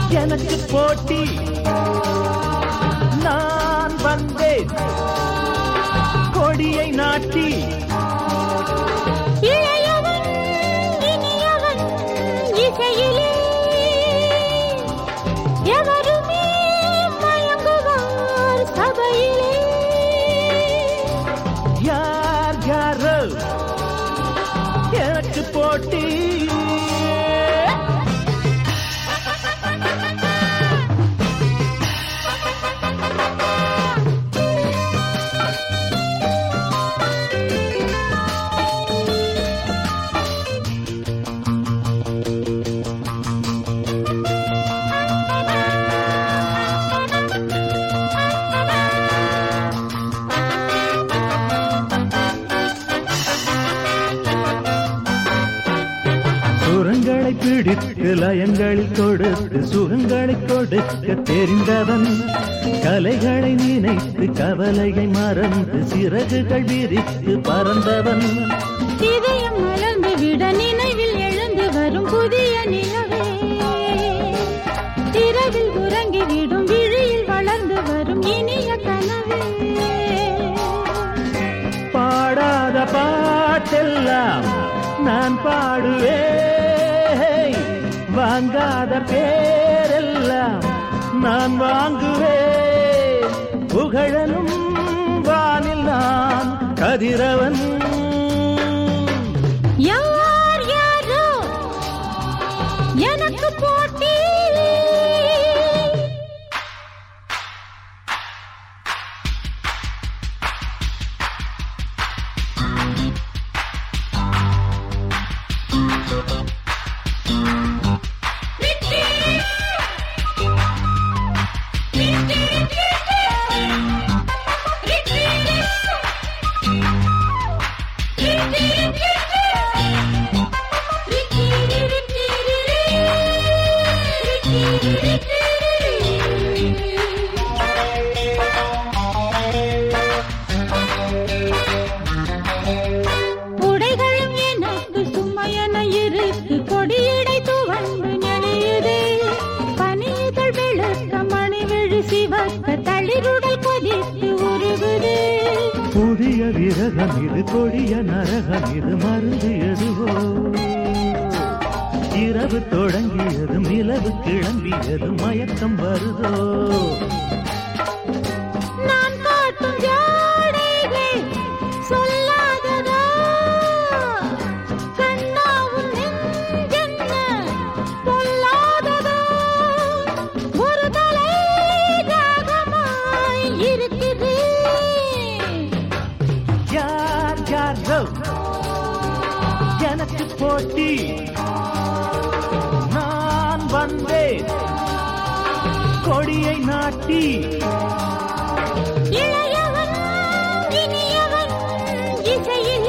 எனக்கு போட்டி நான் வந்தேன் கொடியை நாட்டி இளையவன் இனியவன் இசையிலே எவருமே மயங்குவார் சபையிலே யார் யாரோ எனக்கு போட்டி சுரங்களை பிடித்து லயங்களில் கொடுத்து சுகங்களை கொடுக்க தெரிந்தவன் கலைகளை நினைத்து கவலையை மறந்து சிறகுகள் விரித்து பறந்தவன் இதயம் மலர்ந்து விட நினைவில் எழுந்து வரும் புதிய நிலவே இரவில் உறங்கி விடும் விழியில் வளர்ந்து வரும் இனிய கனவே பாடாத பாட்டெல்லாம் நான் பாடுவேன் வாங்காத பேரெல்லாம் நான் வாங்குவேன் புகழனும் வானில் நான் கதிரவன் யார் யாரோ எனக்கு போட்டி உடைகளும் எனக்கு சும்மையென இருக்கு கொடியடை துவண்டு நெளியுதே பனிதழ் வெளுக்க மணி விழி சிவக்க தளிருடல் கொதித்து உருகுதே புதிய விரகம் இது கொடிய நரகம் இது மருந்து எதுவோ இரவு தொடங்கியதும் நிலவு கிளம்பியதும் மயக்கம் வருதோ நான் காட்டும் ஜாடைகள் சொல்லாததா கண்ணாவும் நெஞ்சென்ன பொல்லாததா ஒரு தலை ஜாகமாய் இருக்குது யார் யாரோ எனக்கு போட்டி நான் வந்தேன் கொடியை நாட்டி இளையவன் இனியவன் இசையில்